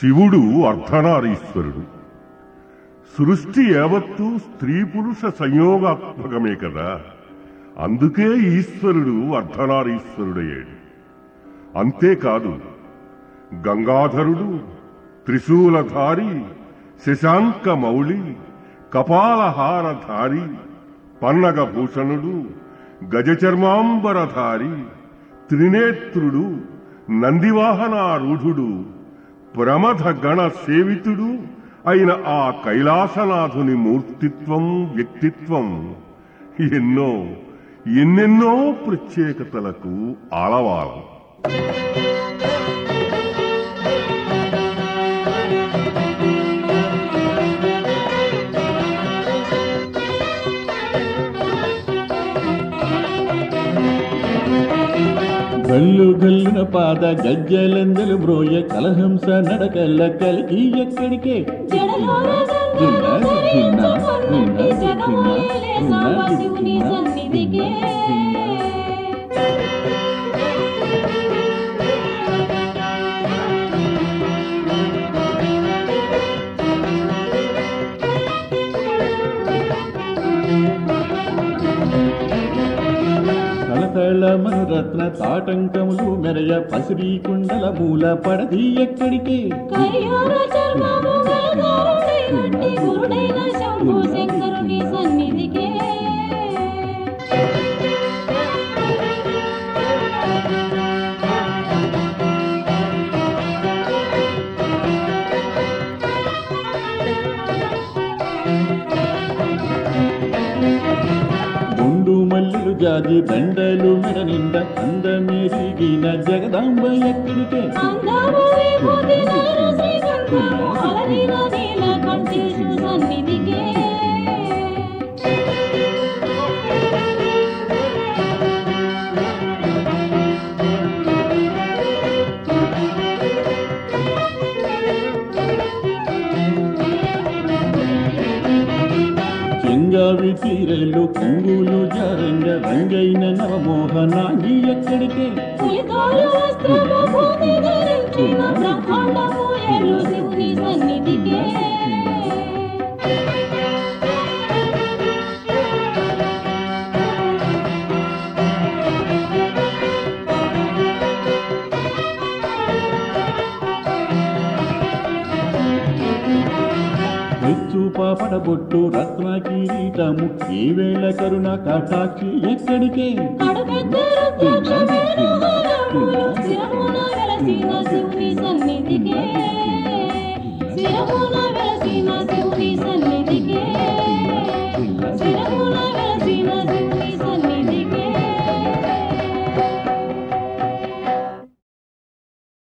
శివుడు అర్ధనారీశ్వరుడు సృష్టి యావత్తు స్త్రీ పురుష సంయోగాత్మకమే కదా అందుకే ఈశ్వరుడు అర్ధనారీశ్వరుడయ్యాడు అంతేకాదు గంగాధరుడు త్రిశూలధారి శశాంక మౌళి కపాలహారధారి పన్నగభూషణుడు గజచర్మాంబరధారి త్రినేత్రుడు నందివాహనారూఢుడు ప్రమథ గణ సేవితుడు అయిన ఆ కైలాసనాథుని మూర్తిత్వం వ్యక్తిత్వం ఎన్నో ఎన్నెన్నో ప్రత్యేకతలకు ఆలవాలం గల్లు గల్లున పాద గజ్జలందలు బ్రోయ కలహంస నడకల్ల కలికి ఎక్కడికే జడలోన గంగను ధరించుకొన్నట్టి జగమాయలే సాంబశివుని సన్నిధికే. కలతళ మనురత్న తాటంకములు మెరయ పసిరి కుండల మూల పడది ఎక్కడికే కయ్యూర చర్మము గలధారుడైనట్టి గురుడైన శంభు శంకరుని సన్నిధికే గుండు మల్లులు జాజి దండలు మెడ నిండ అందమెరిగిన జగదాంబ ఎక్కడికే అందము విభూతి నలు శ్రీకంఠము అలరిన నీలకంఠేశు సన్నిధికే చెంగావి తీరెల్లు కుంగులు జారంగ రంగైన నవమోహనాగి ఎక్కడికే పులితోలు వస్త్రము భూమి ధరించిన బ్రహ్మాండము ఎల్లు శివుని సన్నిధికే మెచ్చు పాపడబొట్టు రత్న కిరీటము ఏ వేళ కరుణ కటాక్షి ఎక్కడికే కడుపెత్త రుద్రాక్ష శిరమున వెలసిన శివుని సన్నిధికే శిరమున వెలసిన శివుని సన్నిధికే